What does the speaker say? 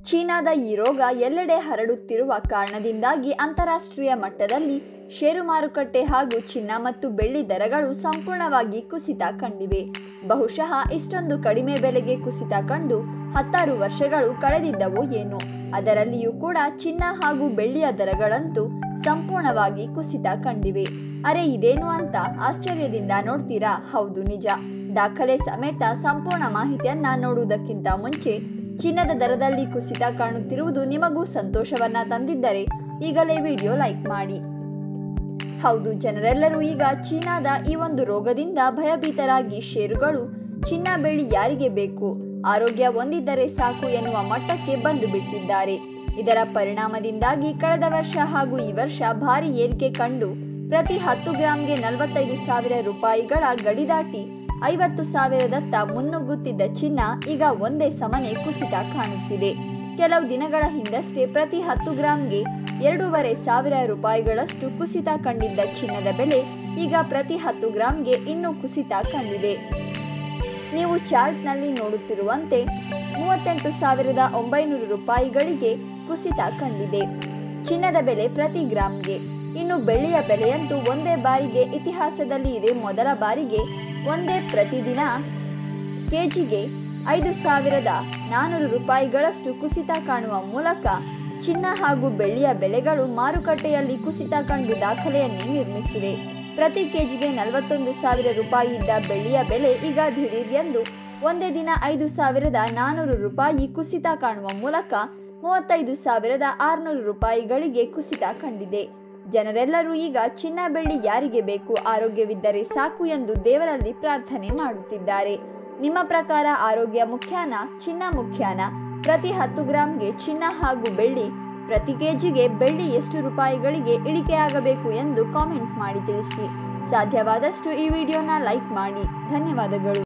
ಚೀನಾದ ಈ ರೋಗ ಎಲ್ಲೆಡೆ ಹರಡುತ್ತಿರುವ ಕಾರಣದಿಂದಾಗಿ ಅಂತಾರಾಷ್ಟ್ರೀಯ ಮಟ್ಟದಲ್ಲಿ ಷೇರು ಮಾರುಕಟ್ಟೆ ಹಾಗೂ ಚಿನ್ನ ಮತ್ತು ಬೆಳ್ಳಿ ದರಗಳು ಸಂಪೂರ್ಣವಾಗಿ ಕುಸಿತ ಕಂಡಿವೆ ಬಹುಶಃ ಇಷ್ಟೊಂದು ಕಡಿಮೆ ಬೆಲೆಗೆ ಕುಸಿತ ಕಂಡು ಹತ್ತಾರು ವರ್ಷಗಳು ಕಳೆದಿದ್ದವೋ ಏನೋ ಅದರಲ್ಲಿಯೂ ಕೂಡ ಚಿನ್ನ ಹಾಗೂ ಬೆಳ್ಳಿಯ ದರಗಳಂತೂ ಸಂಪೂರ್ಣವಾಗಿ ಕುಸಿತ ಕಂಡಿವೆ ಅರೆ ಇದೇನು ಅಂತ ಆಶ್ಚರ್ಯದಿಂದ ನೋಡ್ತೀರಾ ಹೌದು ನಿಜ ದಾಖಲೆ ಸಮೇತ ಸಂಪೂರ್ಣ ಮಾಹಿತಿಯನ್ನ ನೋಡುವುದಕ್ಕಿಂತ ಮುಂಚೆ ಚಿನ್ನದ ದರದಲ್ಲಿ ಕುಸಿತ ಕಾಣುತ್ತಿರುವುದು ನಿಮಗೂ ಸಂತೋಷವನ್ನ ತಂದಿದ್ದರೆ ಈಗಲೇ ವಿಡಿಯೋ ಲೈಕ್ ಮಾಡಿ ಹೌದು ಜನರೆಲ್ಲರೂ ಈಗ ಚೀನಾದ ಈ ಒಂದು ರೋಗದಿಂದ ಭಯಭೀತರಾಗಿ ಷೇರುಗಳು ಚಿನ್ನ ಬೆಳ್ಳಿ ಯಾರಿಗೆ ಬೇಕು ಆರೋಗ್ಯ ಹೊಂದಿದ್ದರೆ ಸಾಕು ಎನ್ನುವ ಮಟ್ಟಕ್ಕೆ ಬಂದು ಬಿಟ್ಟಿದ್ದಾರೆ ಇದರ ಪರಿಣಾಮದಿಂದಾಗಿ ಕಳೆದ ವರ್ಷ ಹಾಗೂ ಈ ವರ್ಷ ಭಾರಿ ಏರಿಕೆ ಕಂಡು ಪ್ರತಿ ಹತ್ತು ಗ್ರಾಂಗೆ ನಲವತ್ತೈದು ಸಾವಿರ ರೂಪಾಯಿಗಳ ಗಡಿ ದಾಟಿ ಐವತ್ತು ಸಾವಿರದತ್ತ ಮುನ್ನುಗ್ಗುತ್ತಿದ್ದ ಚಿನ್ನ ಈಗ ಒಂದೇ ಸಮನೆ ಕುಸಿತ ಕಾಣುತ್ತಿದೆ ಕೆಲವು ದಿನಗಳ ಹಿಂದಷ್ಟೇ ಪ್ರತಿ ಹತ್ತು ಗ್ರಾಂಗೆ ಎರಡೂವರೆ ಸಾವಿರ ರೂಪಾಯಿಗಳಷ್ಟು ಕುಸಿತ ಕಂಡಿದ್ದ ಚಿನ್ನದ ಬೆಲೆ ಈಗ ಪ್ರತಿ ಹತ್ತು ಗ್ರಾಂಗೆ ಇನ್ನೂ ಕುಸಿತ ಕಂಡಿದೆ ನೀವು ಚಾರ್ಟ್ನಲ್ಲಿ ನೋಡುತ್ತಿರುವಂತೆ ಮೂವತ್ತೆಂಟು ಸಾವಿರದ ಒಂಬೈನೂರು ರೂಪಾಯಿಗಳಿಗೆ ಕುಸಿತ ಕಂಡಿದೆ ಚಿನ್ನದ ಬೆಲೆ ಪ್ರತಿ ಗ್ರಾಂಗೆ ಇನ್ನು ಬೆಳ್ಳಿಯ ಬೆಲೆಯಂತೂ ಒಂದೇ ಬಾರಿಗೆ ಇತಿಹಾಸದಲ್ಲಿ ಇದೆ ಮೊದಲ ಬಾರಿಗೆ ಒಂದೇ ಪ್ರತಿದಿನ ಕೆಜಿಗೆ ಐದು ಸಾವಿರದ ನಾನ್ನೂರು ರೂಪಾಯಿಗಳಷ್ಟು ಕುಸಿತ ಕಾಣುವ ಮೂಲಕ ಚಿನ್ನ ಹಾಗೂ ಬೆಳ್ಳಿಯ ಬೆಲೆಗಳು ಮಾರುಕಟ್ಟೆಯಲ್ಲಿ ಕುಸಿತ ಕಂಡು ದಾಖಲೆಯನ್ನೇ ನಿರ್ಮಿಸಿವೆ ಪ್ರತಿ ಕೆಜಿಗೆ ನಲವತ್ತೊಂದು ಸಾವಿರ ರೂಪಾಯಿ ಇದ್ದ ಬೆಳ್ಳಿಯ ಬೆಲೆ ಈಗ ದಿಢೀರ್ ಎಂದು ಒಂದೇ ದಿನ ಐದು ಸಾವಿರದ ನಾನ್ನೂರು ರೂಪಾಯಿ ಕುಸಿತ ಕಾಣುವ ಮೂಲಕ ಮೂವತ್ತೈದು ಸಾವಿರದ ಆರುನೂರು ರೂಪಾಯಿಗಳಿಗೆ ಕುಸಿತ ಕಂಡಿದೆ ಜನರೆಲ್ಲರೂ ಈಗ ಚಿನ್ನ ಬೆಳ್ಳಿ ಯಾರಿಗೆ ಬೇಕು ಆರೋಗ್ಯವಿದ್ದರೆ ಸಾಕು ಎಂದು ದೇವರಲ್ಲಿ ಪ್ರಾರ್ಥನೆ ಮಾಡುತ್ತಿದ್ದಾರೆ ನಿಮ್ಮ ಪ್ರಕಾರ ಆರೋಗ್ಯ ಮುಖ್ಯಾನ ಚಿನ್ನ ಮುಖ್ಯಾನ ಪ್ರತಿ ಹತ್ತು ಗ್ರಾಂಗೆ ಚಿನ್ನ ಹಾಗೂ ಬೆಳ್ಳಿ ಪ್ರತಿ ಕೆಜಿಗೆ ಬೆಳ್ಳಿ ಎಷ್ಟು ರೂಪಾಯಿಗಳಿಗೆ ಇಳಿಕೆಯಾಗಬೇಕು ಎಂದು ಕಾಮೆಂಟ್ ಮಾಡಿ ತಿಳಿಸಿ ಸಾಧ್ಯವಾದಷ್ಟು ಈ ವಿಡಿಯೋನ ಲೈಕ್ ಮಾಡಿ ಧನ್ಯವಾದಗಳು